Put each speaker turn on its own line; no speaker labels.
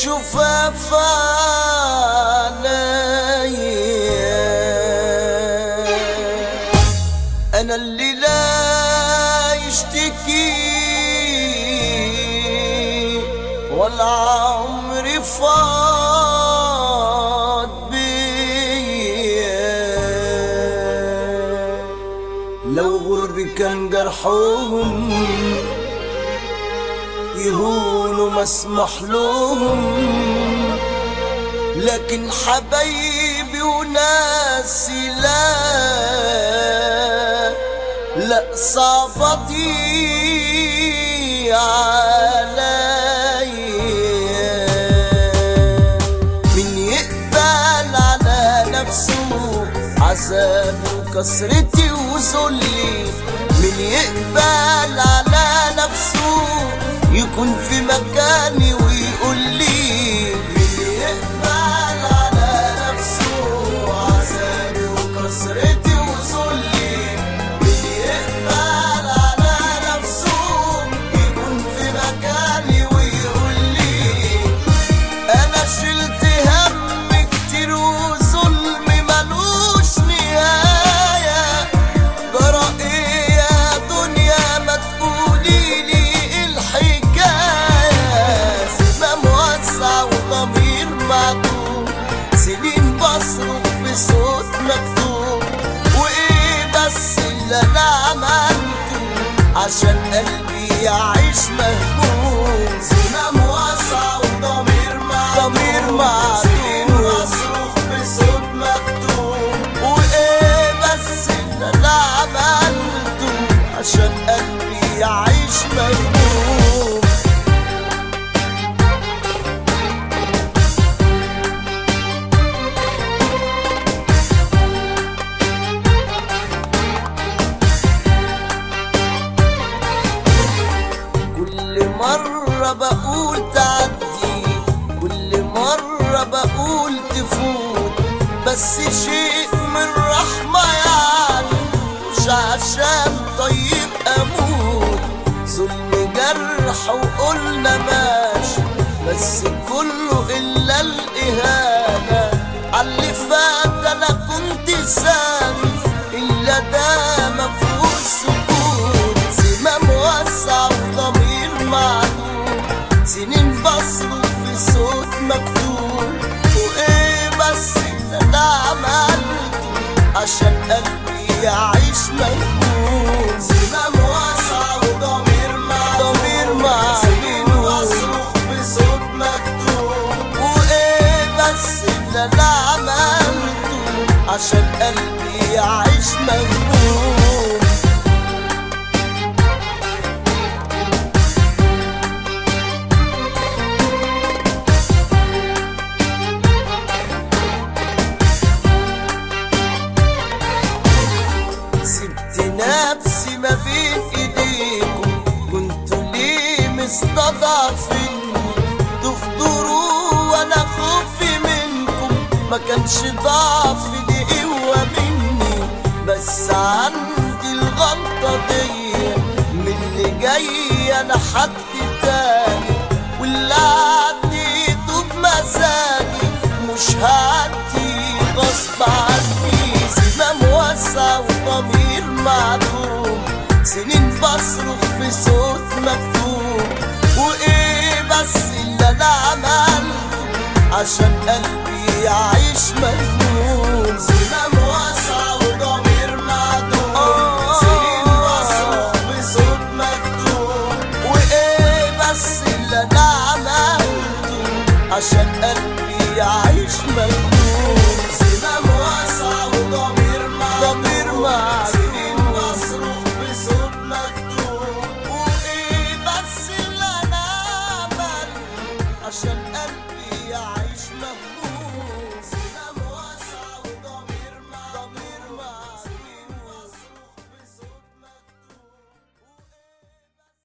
شفاف عليا انا اللي لا يشتكي ولا عمري فاض بيا لو غر كان جرحهم يهونوا مسمح لهم لكن حبايبي وناسي لا لا صعبتي عليا من يقبل على نفسه عذاب وكسرتي وذلي من يقبل على نفسه يكون في مكاني ويقول لي من يقبل على نفسه عذابي وكسرتي وذلي من يقبل على نفسه يكون في مكاني ويقول لي انا شلت هم كتير وظلم ملوش نهاية جرى ايه يا دنيا ما تقولي لي الحكاية زمام واسع وضمير معدوم سنين بصرخ بصوت مكتوب وايه بس اللي انا عملته عشان قلبي يعيش مهموم زمام واسع وضمير معدوم ضمير معدوم بصرخ بصوت مكتوم وايه بس اللي انا عملته عشان قلبي يعيش مهموم كل مرة بقول تعدي كل مرة بقول تفوت بس شيء من رحمة يعني مش عشان طيب أموت ظلم جرح وقلنا ماشي بس كله إلا الإهانة عاللي فات أنا كنت سامي إلا ده مفهوش سكوت زمام واسع وضمير معدوم سنين بصرخ في صوت مكتوب وايه بس اللي انا عملته عشان قلبي يعيش مهموم زمام واسع وضمير معدوم ضمير معدوم سنين بصرخ بصوت مكتوب وايه بس اللي انا عملته عشان قلبي يعيش مهموم سبت نفسي ما بين ايديكم كنتوا ليه مستضعفين تخضروا وانا خوفي منكم ما كانش ضعف دي قوة مني بس عندي الغلطة دي من اللي جاي انا حد تاني واللي عديته بمزاجي مش هعدي غصب عني زمام واسع وضمير معدوم سنين بصرخ في صوت مكتوب وايه بس اللي انا عملته عشان قلبي يعيش مهموم زمام واسع وضمير معدوم سنين بصرخ في صوت مكتوب وايه بس اللي انا عملته عشان قلبي يعيش مهموم